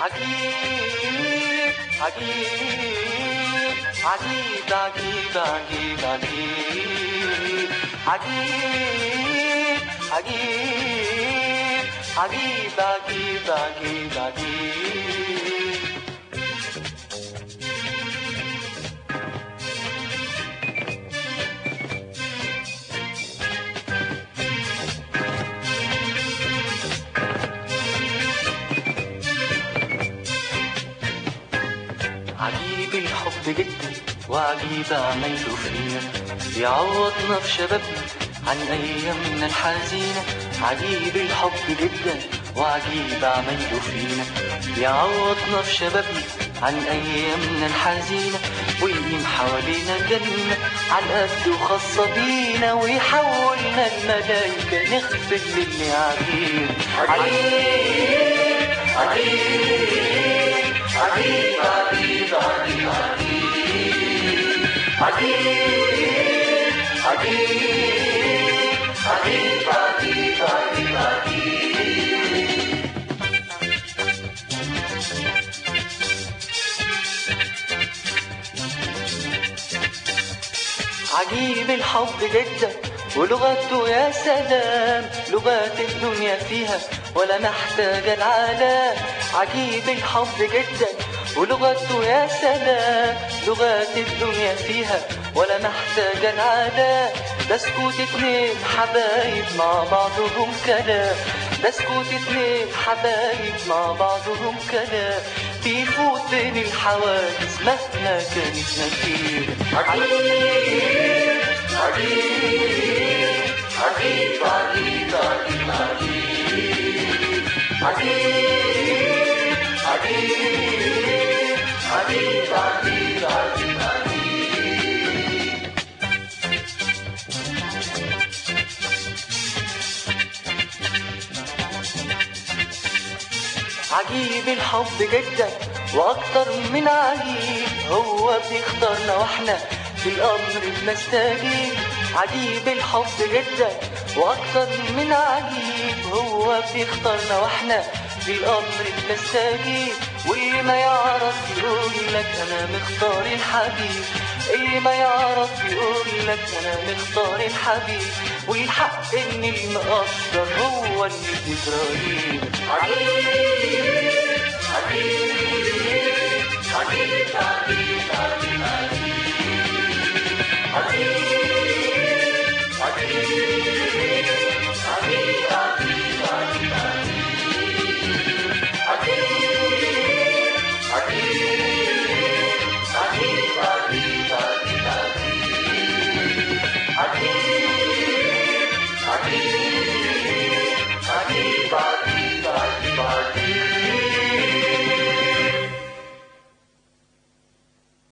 عجيب عجيب عجيب عجيب عجيب عجيب عجيب عجيب عجيب عجيب عجيب عجيب عجيب الحب جدا وعجيب عمايله فينا يعوضنا في شبابنا عن ايامنا الحزينة عجيب الحب جدا وعجيب عمايله فينا يعوضنا في شبابنا عن ايامنا الحزينة ويقيم حوالينا جنة على قد وخاصة بينا ويحولنا الملايكة نغفر للي عجيب عجيب عجيب عجيب عجيب عجيب عجيب عجيب عجيب عجيب عجيب عجيب عجيب الحب جدا ولغته يا سلام لغات الدنيا فيها ولا محتاجة العالم عجيب الحب جدا ولغته يا سلام لغات الدنيا فيها ولا محتاجة العالم ده سكوت اتنين حبايب مع بعضهم كلام ده سكوت اتنين حبايب مع بعضهم كلام بيفوت بين الحواجز مهما كانت نكيرة عجيب عجيب عجيب عجيب عجيب عجيب عجيب عجيب عجيب عجيب عجيب عجيب عجيب الحب جدا واكتر من عجيب هو بيختارنا واحنا في الامر بنستجيب عجيب الحب جدا واكتر من عجيب هو بيختارنا واحنا في الامر بنستجيب واللي ما يعرف يقول لك انا مختار الحبيب اللي ما يعرف يقول لك انا مختار الحبيب والحق ان المقدر هو اللي بيجرى عجيب عجيب عجيب عجيب عجيب عجيب عجيب عجيب عجيب عجيب عجيب عجيب عجيب عجيب